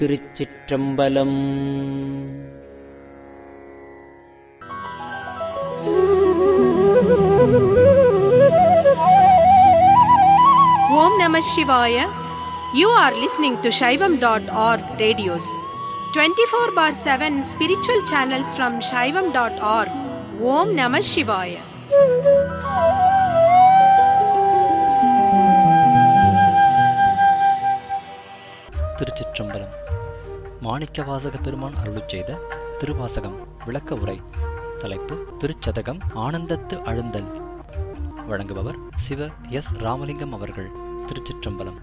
திருச்சிற்றம்பலம் ஓம் நம சிவாய you are listening to Saivam dot org radios twenty four by seven spiritual channels from Saivam dot org ஓம் நம சிவாய திருச்சிற்றம்பலம் மாணிக்கவாசக பெருமான் அருளுச் செய்த திருவாசகம் விளக்க உரை தலைப்பு திருச்சதகம் ஆனந்தத்து அழுந்தல் வழங்குபவர் சிவ எஸ் ராமலிங்கம் அவர்கள் திருச்சிற்றம்பலம்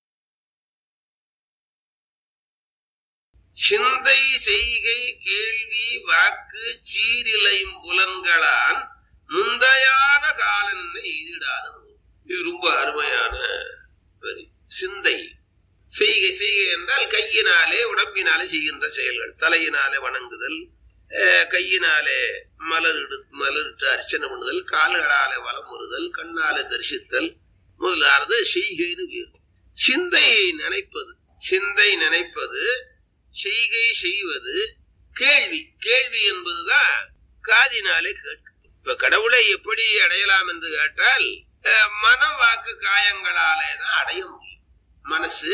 சிந்தை செய்கை கேள்வி வாக்கு சீரிலையும் புலன்களான் முந்தையான காலன்னை எதிடாத இது ரொம்ப அருமையான வரி சிந்தை செய்கை செய்கை என்றால் கையினாலே உடம்பினாலே செய்கின்ற செயல்கள் தலையினாலே வணங்குதல் அஹ், கையினாலே மலரிடு மலரிட்டு அர்ச்சனை பண்ணுதல் கால்களாலே வலம் வருதல் கண்ணாலே தரிசித்தல் முதலானது செய்கைன்னு பேர் சிந்தையை நினைப்பது சிந்தை நினைப்பது செய்கை செய்வது கேள்வி கேள்வி என்பதுதான் காதினாலே கேட்கும் இப்ப கடவுளை எப்படி அடையலாம் என்று கேட்டால் அஹ், மனம் வாக்கு காயங்களாலே தான் அடைய முடியும் மனசு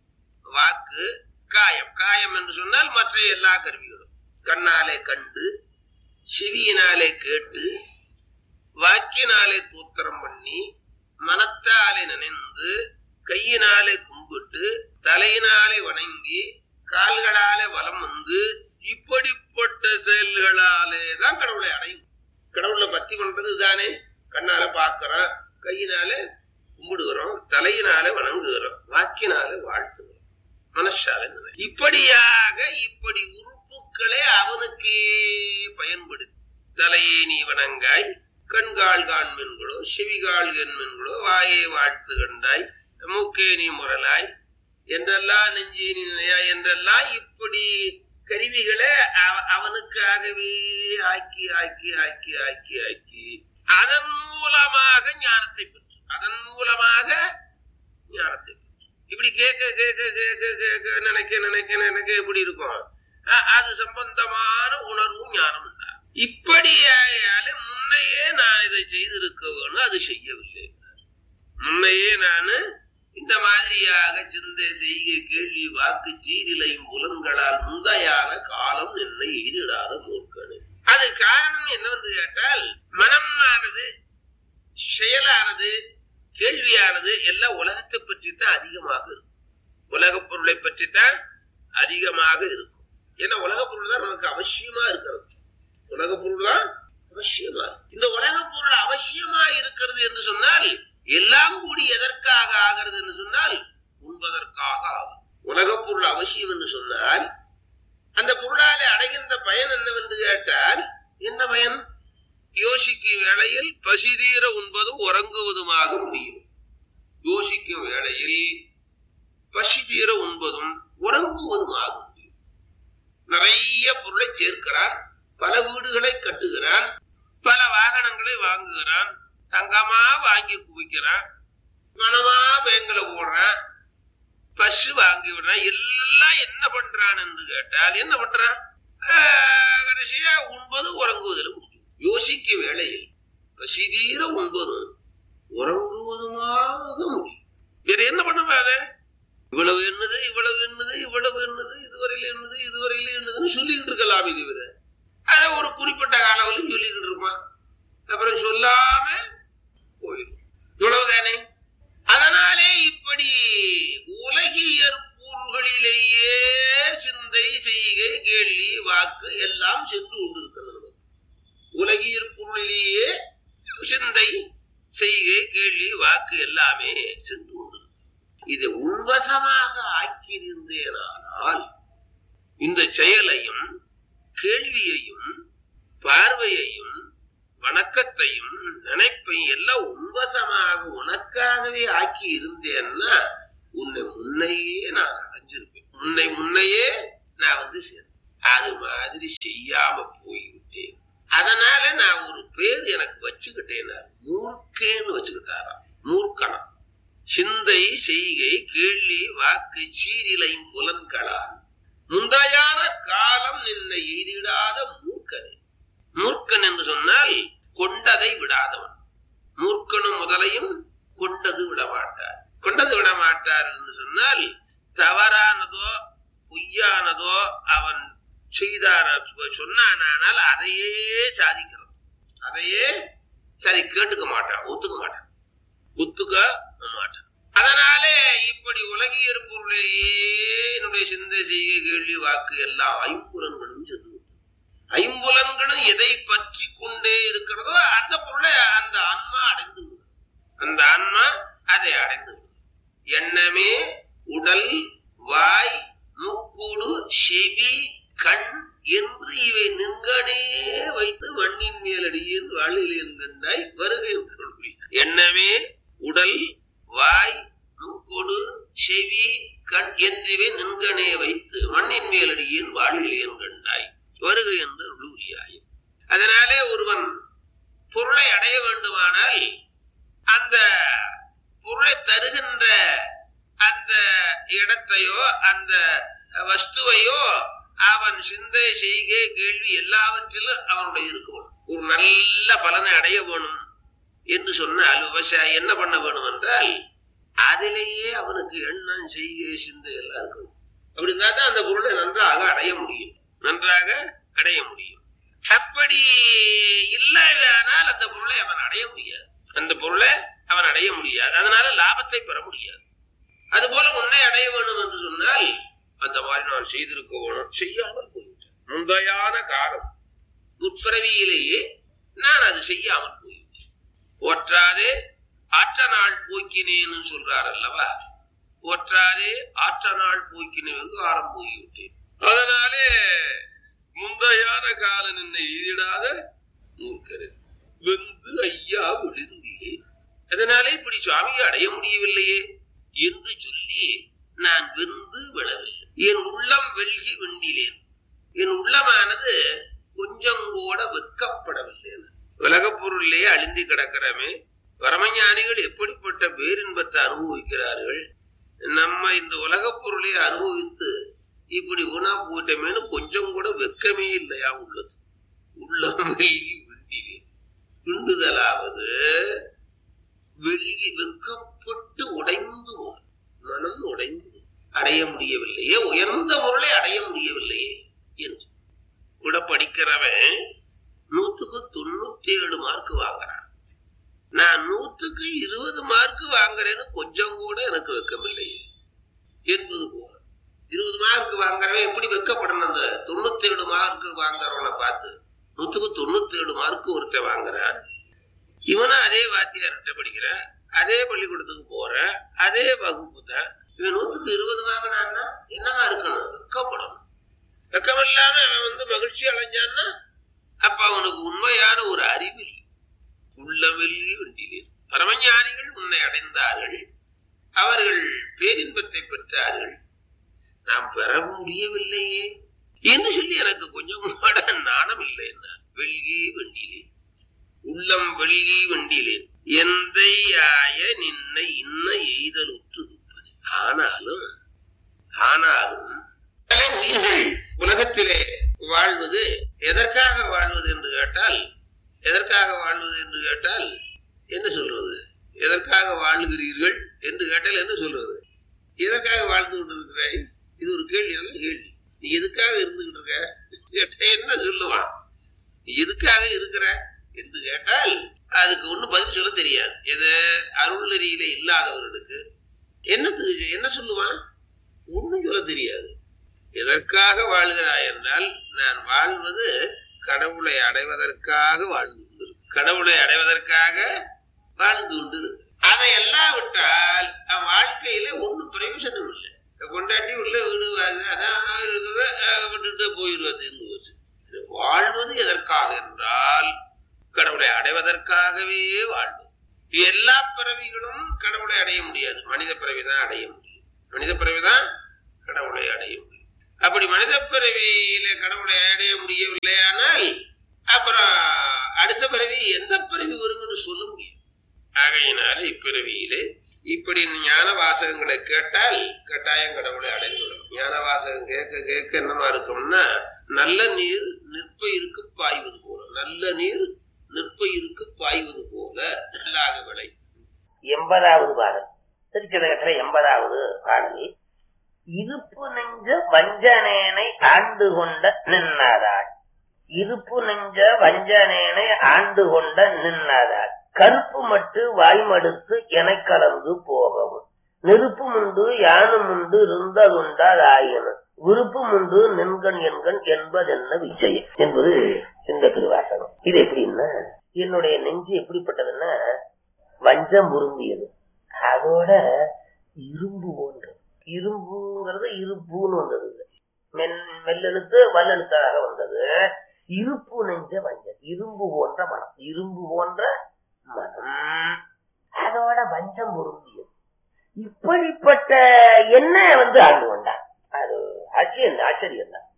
வாக்கு காயம் காயம் என்று சொன்னால் மற்ற எல்லா கருவிகளும் கண்ணாலே கண்டு செவியினாலே கேட்டு வாக்கினாலே தூத்திரம் பண்ணி மனத்தாலே நினைந்து கையினாலே கும்பிட்டு தலையினாலே வணங்கி கால்களாலே வலம் வந்து இப்படிப்பட்ட செயல்களாலே தான் கடவுளை அடையும் கடவுளை பக்தி பண்றது தானே கண்ணால பார்க்கிறோம் கையினால கும்பிடுகிறோம் தலையினால வணங்குகிறோம் வாக்கினால வாழ்த்துகிறோம் மனசால நினை. இப்படியாக இப்படி உறுப்புகளை அவனுக்கே பயன்படுத்தி தலையே நீ வணங்காய் கண்கால் காண்மென்களோ செவிகால் என்மென்களோ வாயை வாழ்த்து கண்டாய் மூக்கே நீ முரலாய் என்றெல்லாம் நெஞ்சே நீ நினையாய் என்றெல்லாம் இப்படி கருவிகளை அவ- அவனுக்காகவே ஆக்கி ஆக்கி ஆக்கி ஆக்கி ஆக்கி அதன் மூலமாக ஞானத்தை பெற்று அதன் மூலமாக ஞானத்தை பெற்று இப்படி கேட்க கேட்க கேட்க கேட்க நினைக்க நினைக்க நினைக்க எப்படி இருக்கும் அ- அது சம்பந்தமான உணர்வும் ஞானம் உண்டா இப்படி ஆகையால முன்னையே நான் இதை செய்திருக்க வேணும் அது செய்யவில்லை முன்னையே நான் இந்த மாதிரியாக சிந்தை செய்கை கேள்வி வாக்கு சீரிலையும் புலன்களால் முந்தையான காலம் என்னை எய்திடாத மூர்க்கனு அது காரணம் என்னவென்று கேட்டால் மனமானது செயலானது கேள்வியானது எல்லாம் உலகத்தை பற்றி தான் அதிகமாக இருக்கும் உலகப் பொருளை பற்றி தான் அதிகமாக இருக்கும் ஏன்னா உலகப் பொருள் தான் நமக்கு அவசியமா இருக்கிறது உலகப் பொருள் தான் அவசியமா இருக்கு. இந்த உலகப் பொருள் அவசியமா இருக்கிறது என்று சொன்னால் எல்லாம் கூடி எதற்காக ஆகிறது என்று சொன்னால் உண்பதற்காக ஆகும் உலகப் பொருள் அவசியம் என்று சொன்னால் அந்த பொருளாலே அடைகின்ற பயன் என்னவென்று கேட்டால் என்ன பயன் யோசிக்கும் வேளையில் பசிதீர உண்பதும் உறங்குவதுமாக முடியும் யோசிக்கும் வேளையில் பசி தீர உண்பதும் உறங்குவதுமாக முடியும் நிறைய பொருளை சேர்க்கிறான் பல வீடுகளை கட்டுகிறான் பல வாகனங்களை வாங்குகிறான் தங்கமா வாங்கி குவிக்கிறான் பணமா பேங்க்ல போடுறான் பசு வாங்கி விடுறான் எல்லாம் என்ன பண்றான் என்று கேட்டால் என்ன பண்றான் ஆஹ், கடைசியா உண்பது உறங்குவதில் முடியும் யோசிக்க வேளையில் பசிதீர உண்பதும் உறங்குவதுமாக முடியும் வேற என்ன பண்ணுவாங்க இவ்வளவு என்னது இவ்வளவு என்னது இவ்வளவு என்னது இதுவரையில என்னது இதுவரையில என்னதுன்னு சொல்லிக்கிட்டு இருக்கலாம் இது இவரு அத ஒரு குறிப்பிட்ட காலவரையும் சொல்லிக்கிட்டு இருப்பான் அப்புறம் சொல்லாம போயிடும் இவ்வளவுதானே அதனாலே இப்படி உலகியற் பொருள்களிலேயே சிந்தை செய்கை கேள்வி வாக்கு எல்லாம் சென்று கொண்டிருக்கிறது நமக்கு உலகியற் பொருளிலேயே சிந்தை செய்கை கேள்வி வாக்கு எல்லாமே சென்று கொண்டிருக்கிறது இதை உள்வசமாக ஆக்கியிருந்தேனானால் இந்த செயலையும் கேள்வியையும் பார்வையையும் வணக்கத்தையும் நினைப்பையும் எல்லாம் உன்வசமாக உனக்காகவே ஆக்கி இருந்தேன்னா உன்னை முன்னையே நான் அடைஞ்சிருப்பேன் உன்னை முன்னையே நான் வந்து சேர்ந்தேன் அது மாதிரி செய்யாம போய்விட்டேன் அதனால நான் ஒரு பேர் எனக்கு வச்சுக்கிட்டேன் மூர்க்கேன்னு வச்சுக்கிட்டாராம் மூர்க்கணம் சிந்தை செய்கை கேள்வி வாக்கு சீரிலை புலன்களால் முந்தையான காலம் நின்னை எய்திடாத மூர்க்கனே மூர்க்கன் என்று சொன்னால் கொண்டதை விடாதவன் மூர்க்கனும் முதலையும் கொண்டது விட மாட்டார் கொண்டது விட மாட்டார் என்று சொன்னால் தவறானதோ பொய்யானதோ அவன் செய்தான சொன்னானால் அதையே சாதிக்கிறான் அதையே சரி கேட்டுக்க மாட்டான் ஒத்துக்க மாட்டான் ஒத்துக்க மாட்டான் அதனாலே இப்படி உலகியற் பொருளையே என்னுடைய சிந்தை செய்ய கேள்வி வாக்கு எல்லாம் ஐம்புலன்களும் சென்று ஐம்புலன்களும் எதை பற்றி கொண்டே இருக்கிறதோ அந்த பொருளை அந்த ஆன்மா அடைந்து விடும் அந்த ஆன்மா அதை அடைந்து விடும் எண்ணமே உடல் வாய் மூக்கூடு செவி கண் என்று இவை நின்கனே வைத்து மண்ணின் மேலடியில் வாழில் என்கண்டாய் வருகை எண்ணமே உடல் வாய் மூக்கோடு செவி கண் என்றிவை நின்கனே வைத்து மண்ணின் மேலடியின் வாழில் என்கண்டாய் வருகை என்று உருவியாய் அதனாலே ஒருவன் பொருளை அடைய வேண்டுமானால் அந்த பொருளை தருகின்ற அந்த இடத்தையோ அந்த வஸ்துவையோ அவன் சிந்தை செய்கை கேள்வி எல்லாவற்றிலும் அவனுடைய இருக்கும் ஒரு நல்ல பலனை அடைய வேணும் என்று சொன்னால் விவசாயி என்ன பண்ண வேணும் என்றால் அதிலேயே அவனுக்கு எண்ணம் செய்கை சிந்தை எல்லாம் இருக்கும் அப்படின்னா தான் அந்த பொருளை நன்றாக அடைய முடியும் நன்றாக அடைய முடியும் அப்படி இல்லையானால் அந்த பொருளை அவன் அடைய முடியாது அந்த பொருளை அவன் அடைய முடியாது அதனால லாபத்தை பெற முடியாது அதுபோல உன்னை அடைய வேண்டும் என்று சொன்னால் அந்த மாதிரி நான் செய்திருக்க வேணும் செய்யாமல் போய்விட்டேன் முந்தையான காலம் முற்பிறவியிலேயே நான் அது செய்யாமல் போய்விட்டேன் ஒற்றாதே ஆற்ற நாள் போக்கினேன்னு சொல்றார் அல்லவா ஒற்றாதே ஆற்ற நாள் போக்கின வெகு காலம் போய்விட்டேன் அதனாலே முந்தையான கால நின்னை எதிடாத மூர்க்கரு வெந்து ஐயா விழுந்தியே அதனாலே இப்படி சுவாமியை அடைய முடியவில்லையே என்று சொல்லி நான் வெந்து விழவில்லை என் உள்ளம் வெல்கி வெண்டிலேன் என் உள்ளமானது கொஞ்சம் கூட வெக்கப்படவில்லை உலகப் பொருளிலே அழிந்து கிடக்கிறமே பரமஞானிகள் எப்படிப்பட்ட பேரின்பத்தை அனுபவிக்கிறார்கள் நம்ம இந்த உலகப் பொருளை அனுபவித்து இப்படி உணா போயிட்டமேனு கொஞ்சம் கூட வெக்கமே இல்லையா உள்ளது உள்ளம் வெல்கி வெண்டிலே துண்டுதலாவது வெல்கி வெக்கப்பட்டு உடைந்து போகும். மனம் உடைந்து போகும். அடைய முடியவில்லையே உயர்ந்த பொருளை அடைய முடியவில்லையே என்று கூட படிக்கிறவன் நூத்துக்கு தொண்ணூத்தி ஏழு மார்க் வாங்குறான் நான் நூத்துக்கு இருபது மார்க் வாங்குறேன்னு கொஞ்சம் கூட எனக்கு வெக்கமில்லையே என்பது போல இருபது மார்க் வாங்குறவன் எப்படி வெக்கப்படணும் அந்த தொண்ணூத்தி ஏழு மார்க் வாங்குறவனை பார்த்து நூத்துக்கு தொண்ணூத்தி ஏழு மார்க் ஒருத்தன் வாங்குறான் இவனும் அதே வாத்தியார்கிட்ட படிக்கிறான் அதே பள்ளிக்கூடத்துக்கு போற அதே வகுப்பு தான் இவன் நூத்துக்கு இருபது வாங்கினான்னா என்னவா இருக்கணும் வெக்கப்படணும் வெக்கம் இல்லாம அவன் வந்து மகிழ்ச்சி அடைஞ்சான்னா அப்ப அவனுக்கு உண்மையான ஒரு அறிவில் உள்ளவெளி வண்டியிலே பரமஞானிகள் உன்னை அடைந்தார்கள் அவர்கள் பேரின்பத்தை பெற்றார்கள் நாம் பெற முடியவில்லையே என்று சொல்லி எனக்கு கொஞ்சம் கூட நாணம் இல்லை என்ன வெள்கி வண்டியிலே உள்ளம் வெள்கி வண்டியிலே எந்தையாய நின்னை இன்ன எய்தல் உற்று இருப்பது ஆனாலும் ஆனாலும் பல உயிர்கள் உலகத்திலே வாழ்வது எதற்காக வாழ்வது என்று கேட்டால் எதற்காக வாழ்வது என்று கேட்டால் என்ன சொல்றது எதற்காக வாழுகிறீர்கள் என்று கேட்டால் என்ன சொல்றது எதற்காக வாழ்ந்து கொண்டிருக்கிறாய் இது ஒரு கேள்வி நல்ல கேள்வி நீ எதுக்காக இருந்துகிட்டு இருக்க கேட்டா என்ன சொல்லுவான் நீ எதுக்காக இருக்கிற என்று கேட்டால் அதுக்கு ஒண்ணும் பதில் சொல்ல தெரியாது எது அருள் நெறியில இல்லாதவர்களுக்கு என்னத்துக்கு என்ன சொல்லுவான் ஒண்ணும் சொல்ல தெரியாது எதற்காக வாழ்கிறாய் என்றால் நான் வாழ்வது கடவுளை அடைவதற்காக வாழ்ந்து கொண்டிருக்கிறேன் கடவுளை அடைவதற்காக வாழ்ந்து கொண்டிருக்கிறேன் அதை எல்லாம் விட்டால் அவன் வாழ்க்கையில ஒண்ணும் பிரயோஜனம் இல்லை கொண்டாட்டி உள்ள வீடு வாங்க அதான் இருக்குது அஹ் விட்டுட்டு போயிடுவது இருந்து போச்சு இது வாழ்வது எதற்காக என்றால் கடவுளை அடைவதற்காகவே வாழ்வது எல்லா பிறவிகளும் கடவுளை அடைய முடியாது மனித பிறவிதான் அடைய முடியும் மனித பிறவிதான் கடவுளை அடைய முடியும் அப்படி மனித பிறவியில கடவுளை அடைய முடியவில்லையானால் அப்புறம் அடுத்த பிறவி எந்த பிறவி வரும்னு சொல்ல முடியும் ஆகையினால இப்பிறவியிலே இப்படி ஞான வாசகங்களை கேட்டால் கட்டாயம் கடவுளை அடைந்து விடும் ஞான வாசகம் கேட்க கேட்க என்னமா இருக்கும்னா நல்ல நீர் நிற்பயிருக்கு பாய்வது போல நல்ல நீர் நிற்பயிருக்கு பாய்வது போல நல்லாக விளை எண்பதாவது பாடல் திருச்சதகத்துல எண்பதாவது பாடல் இருப்பு நெஞ்ச வஞ்சனேனை ஆண்டு கொண்ட நின்னாதாள் இருப்பு நெஞ்ச வஞ்சனேனை ஆண்டு கொண்ட நின்னாதாள் கருப்பு மட்டு வாய்மடுத்து என கலந்து போகவும் நெருப்பும் உண்டு யானும் உண்டு இருந்ததுண்டால் ஆயின விருப்பம் உண்டு நின்கண் எண்கண் என்பதென்ன விஜயம் என்பது இந்த திருவாசகம் இது எப்படின்னா என்னுடைய நெஞ்சு எப்படிப்பட்டதுன்னா வஞ்சம் உருந்தியது அதோட இரும்பு போன்றது இரும்புங்கிறது இருப்புன்னு வந்தது இது. மென் மெல்லெழுத்து வல்லெழுத்தாக வந்தது இருப்பு நெஞ்ச வஞ்சம் இரும்பு போன்ற மனம் இரும்பு போன்ற மனம் அதோட வஞ்சம் உருந்தியது இப்படிப்பட்ட என்ன வந்து ஆண்டு கொண்டான் அது ஆச்சரியம் ஆச்சரியம் தான்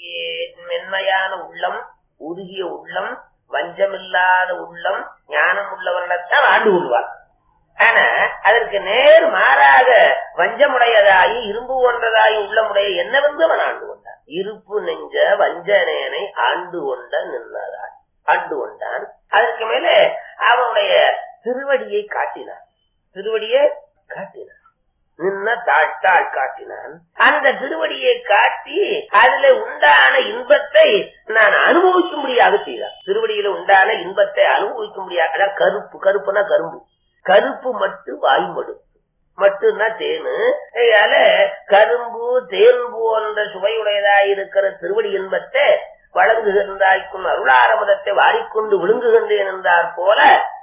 மென்மையான உள்ளம் உருகிய உள்ளம் வஞ்சமில்லாத உள்ளம் ஞானம் உள்ளவர்களைத்தான் ஆண்டு கொள்வார் ஆனா அதற்கு நேர் மாறாக வஞ்சமுடையதாயி இரும்பு போன்றதாயி உள்ளமுடைய என்ன வந்து அவன் ஆண்டு கொண்டான் இருப்பு நெஞ்ச வஞ்சனேனை ஆண்டு கொண்ட நின்றதாய் ஆண்டு கொண்டான் அதற்கு மேலே அவனுடைய திருவடியை காட்டினான் திருவடியை காட்டினான் நின்ன தாழ்த்தாள் காட்டினான் அந்த திருவடியை காட்டி அதுல உண்டான இன்பத்தை நான் அனுபவிக்கும்படியாக செய்தான் திருவடியில உண்டான இன்பத்தை அனுபவிக்கும்படியாக அதான் கருப்பு கருப்புனா கரும்பு கருப்பு மட்டு வாய்மடு மட்டும்னா தேனு அதனால கரும்பு தேன் போன்ற சுவையுடையதாய் இருக்கிற திருவடி இன்பத்தை வழங்குகின்றாய்க்கும் அருளாரமதத்தை வாரிக்கொண்டு விழுங்குகின்றேன் என்றார் போல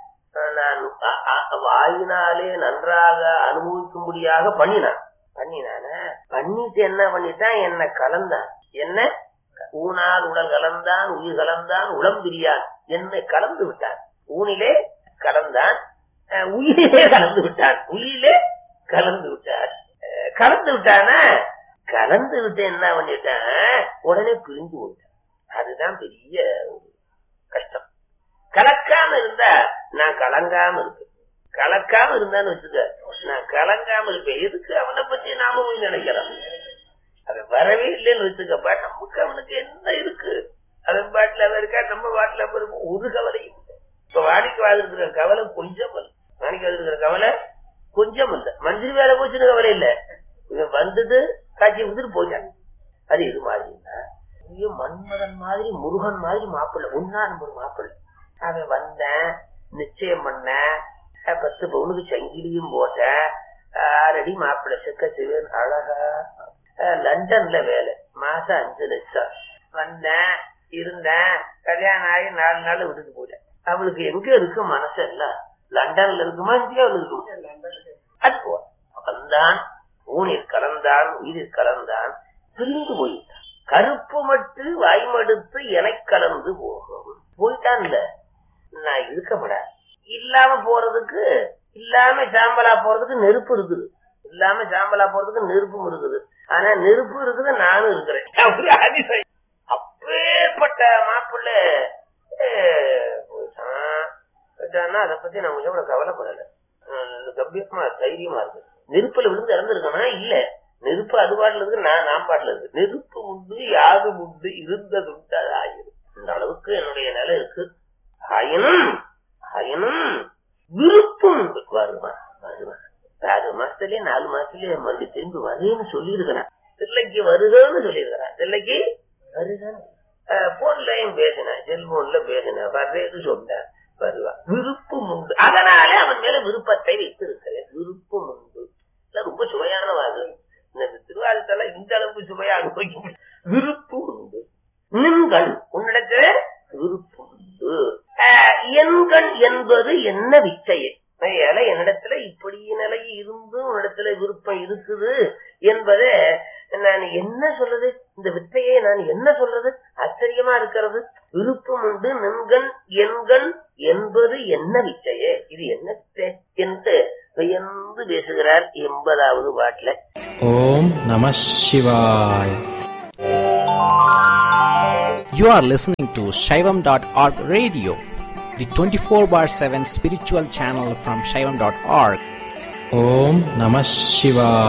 நான் அ- அ- வாயினாலே நன்றாக அனுபவிக்கும்படியாக பண்ணினான் பண்ணினான பண்ணிட்டு என்ன பண்ணிட்டான் என்ன கலந்தான் என்ன ஊனால் உடல் கலந்தான் உயிர் கலந்தான் உளம் பிரியான் என்னை கலந்து விட்டான் ஊனிலே கலந்தான் அஹ், உயிரிலே கலந்து விட்டான் உயிரிலே கலந்து விட்டான் அஹ், கலந்து விட்டானா கலந்து விட்டு என்ன பண்ணிட்டான் உடனே பிரிஞ்சு போயிட்டான் அதுதான் பெரிய ஒரு கஷ்டம் கலக்காம இருந்தா நான் கலங்காம இருப்பேன் கலக்காம இருந்தான்னு வச்சுக்க நான் கலங்காம இருப்பேன் எதுக்கு அவனை பத்தி நாம போய் நினைக்கிறோம் அவன் வரவே இல்லைன்னு வச்சுக்கப்ப நமக்கு அவனுக்கு என்ன இருக்கு அவன் பாட்டுல அவன் இருக்கா நம்ம பாட்டுல அவன் இருக்கும் ஒரு கவலையும் இல்லை இப்ப வாடிக்கைவாது இருக்கிற கவலை கொஞ்சம் இல்லை வாடிக்கைவாது இருக்கிற கவலை கொஞ்சம் இல்லை மந்திரி வேலை போச்சுன்னு கவலை இல்லை இவன் வந்துட்டு காட்சி கொடுத்துட்டு போயிட்டான் அது இது மாதிரின்னா ஐயோ மன்மதன் மாதிரி முருகன் மாதிரி மாப்பிள்ளை ஒன்னா நம்பர் மாப்பிள்ளை அவன் வந்தேன் நிச்சயம் பண்ணேன் அஹ் பத்து பவுனுக்கு சங்கிலியும் போட்டேன் ஆறடி மாப்பிள்ளை செக்க சிவன் அழகா அஹ் லண்டன்ல வேலை மாசம் அஞ்சு லட்சம் வந்தேன் இருந்தேன் கல்யாணம் ஆகி நாலு நாள் விட்டுட்டு போயிட்டேன் அவளுக்கு எங்க இருக்கு மனசு எல்லாம் லண்டன்ல இருக்குமா இந்தியாவில் இருக்குமா அது போ வந்தான் ஊனில் கலந்தான் உயிரில் கலந்தான் பிரிந்து போயிட்டான் கருப்பு மட்டு வாய்மடுத்து என கலந்து போகும் போயிட்டான்ல நான் இருக்கப்பட இல்லாம போறதுக்கு இல்லாம சாம்பலா போறதுக்கு நெருப்பு இருக்குது இல்லாம சாம்பலா போறதுக்கு நெருப்பும் இருக்குது ஆனா நெருப்பு இருக்குது நானும் இருக்கிறேன் அப்படி அதிசயம். அப்பேற்பட்ட மாப்பிள்ள போயிட்டான் போயிட்டான்னா அதை பத்தி நான் கொஞ்சம் கூட கவலைப்படல அஹ் கம்பீரமா தைரியமா இருக்கு நெருப்புல விழுந்து இறந்துருக்கனா இல்ல நெருப்பு அது பாட்டுல இருக்கு நான் நான் பாட்டுல இருக்கு நெருப்பு உண்டு யாது உண்டு இருந்ததுண்டு அது ஆயிரும் இந்த அளவுக்கு என்னுடைய நிலை இருக்கு ஆயினும் ஆயினும் விருப்பம் உண்டு. வருவான் வருவான் ஆறு மாசத்துலயே நாலு மாசத்துலயே மறுபடியும் திரும்பி வருன்னு சொல்லியிருக்கிறான் தில்லைக்கு வருகன்னு சொல்லியிருக்கிறான் தில்லைக்கு வருகன்னு போன்லயும் பேசினேன் செல்போன்ல பேசினேன் வர்றேன்னு சொன்னேன் வருவான் விருப்பம் உண்டு அதனால அவன் மேல விருப்பத்தை வைத்திருக்கிறேன் விருப்பம் உண்டு இதெல்லாம் ரொம்ப சுவையான வாது இந்த திருவாரூத்தெல்லாம் இந்த அளவுக்கு சுவையா அனுபவிக்க முடியாது. விருப்பம் உண்டு நின்கள் உன்னிடத்துல விருப்பம் உண்டு ஆஹ், எண்கள் என்பது என்ன விச்சையே அதனால என்னிடத்துல இப்படி நிலை இருந்து உன்னிடத்துல விருப்பம் இருக்குது என்பதை நான் என்ன சொல்றது இந்த வித்தையை நான் என்ன சொல்றது ஆச்சரியமா இருக்கிறது விருப்பம் உண்டு நின்கண் எண்கள் என்பது என்ன விச்சையே இது என்ன வித்தை என்று வியந்து பேசுகிறார் எண்பதாவது பாட்டுல ஓம் நம சிவாய் You are listening to Shaivam.org radio, the 24 bar 7 spiritual channel from Shaivam.org. ஓம் நம சிவாய